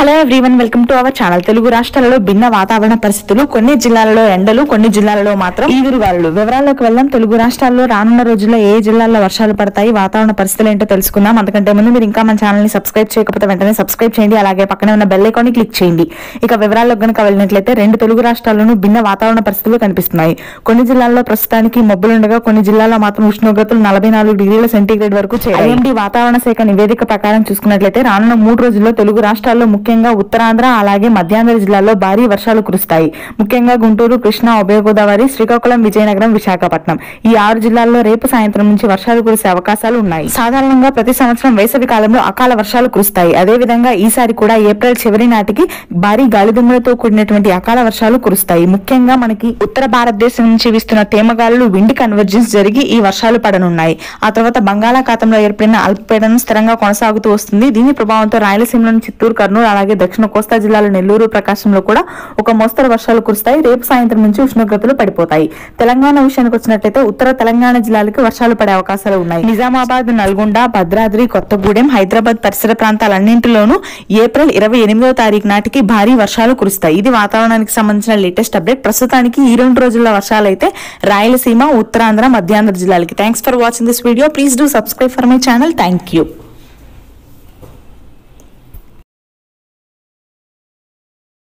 hello everyone welcome to our channel Telugu రాష్ట్రాలలో భిన్న వాతావరణ పరిస్థితులు కొన్ని జిల్లాలలో ఎండలు కొన్ని జిల్లాలలో మాత్రం ఈదురుగాలు వివరాల్లోకి వెళ్దాం తెలుగు రాష్ట్రాల్లో రానున్న రోజుల్లో ఏ జిల్లాల్లో వర్షాలు పడతాయి వాతావరణ పరిస్థితులు ఏంటో తెలుసుకుందాం అంతకంటే ముందు మీరు ఇంకా మన ఛానల్ ని సబ్స్క్రైబ్ చేయకపోతే వెంటనే సబ్స్క్రైబ్ చేయండి అలాగే పక్కనే ఉన్న బెల్ ఐకాన్ ని క్లిక్ చేయండి ఇక వివరాల్లో గనుక వెళ్ళినట్లయితే రెండు తెలుగు రాష్ట్రాల్లోనూ భిన్న వాతావరణ పరిస్థితులు కనిపిస్తున్నాయి కొన్ని జిల్లాల్లో ప్రస్తుతానికి మబ్బులుండగా కొన్ని జిల్లాల్లో మాత్రం ఉష్ణోగ్రతలు నలభై నాలుగు డిగ్రీల సెంటీగ్రేడ్ వరకు ఐఎండీ వాతావరణ శాఖ నివేదిక ప్రకారం చూసుకున్నట్లయితే రానున్న మూడు రోజుల్లో తెలుగు రాష్ట్రాల్లో ముఖ్యంగా ఉత్తరాంధ్ర అలాగే మధ్యాంధ్ర జిల్లాల్లో భారీ వర్షాలు కురుస్తాయి ముఖ్యంగా గుంటూరు కృష్ణా ఉభయ గోదావరి శ్రీకాకుళం విజయనగరం విశాఖపట్నం ఈ ఆరు జిల్లాల్లో రేపు సాయంత్రం నుంచి వర్షాలు కురిసే అవకాశాలు ఉన్నాయి సాధారణంగా ప్రతి సంవత్సరం వేసవి కాలంలో అకాల వర్షాలు కురుస్తాయి అదే విధంగా ఈసారి కూడా ఏప్రిల్ చివరి నాటికి భారీ గాలిదుమ్మలతో కూడినటువంటి అకాల వర్షాలు కురుస్తాయి ముఖ్యంగా మనకి ఉత్తర భారతదేశం నుంచి వీస్తున్న తేమగాలులు విండి కన్వర్జెన్స్ జరిగి ఈ వర్షాలు పడనున్నాయి ఆ తర్వాత బంగాళాఖాతంలో ఏర్పడిన అల్పపీడనం స్థిరంగా కొనసాగుతూ వస్తుంది దీని ప్రభావంతో రాయలసీమలోని చిత్తూరు కర్నూలు అలాగే దక్షిణ కోస్తా జిల్లాల నెల్లూరు ప్రకాశంలో కూడా ఒక మోస్తరు వర్షాలు కురుస్తాయి రేపు సాయంత్రం నుంచి ఉష్ణోగ్రతలు పడిపోతాయి తెలంగాణ విషయానికి వచ్చినట్లయితే ఉత్తర తెలంగాణ జిల్లాలకు వర్షాలు పడే అవకాశాలు ఉన్నాయి నిజామాబాద్ నల్గొండ భద్రాద్రి కొత్తగూడెం హైదరాబాద్ పరిసర ప్రాంతాలన్నింటిలోనూ ఏప్రిల్ ఇరవై ఎనిమిదో తారీఖు నాటికి భారీ వర్షాలు కురుస్తాయి ఇది వాతావరణానికి సంబంధించిన లేటెస్ట్ అప్డేట్ ప్రస్తుతానికి ఈ రెండు రోజుల వర్షాలు అయితే రాయలసీమ ఉత్తరాంధ్ర మధ్యాంధ్ర జిల్లాలకి thanks for watching this video please do subscribe for my channel thank you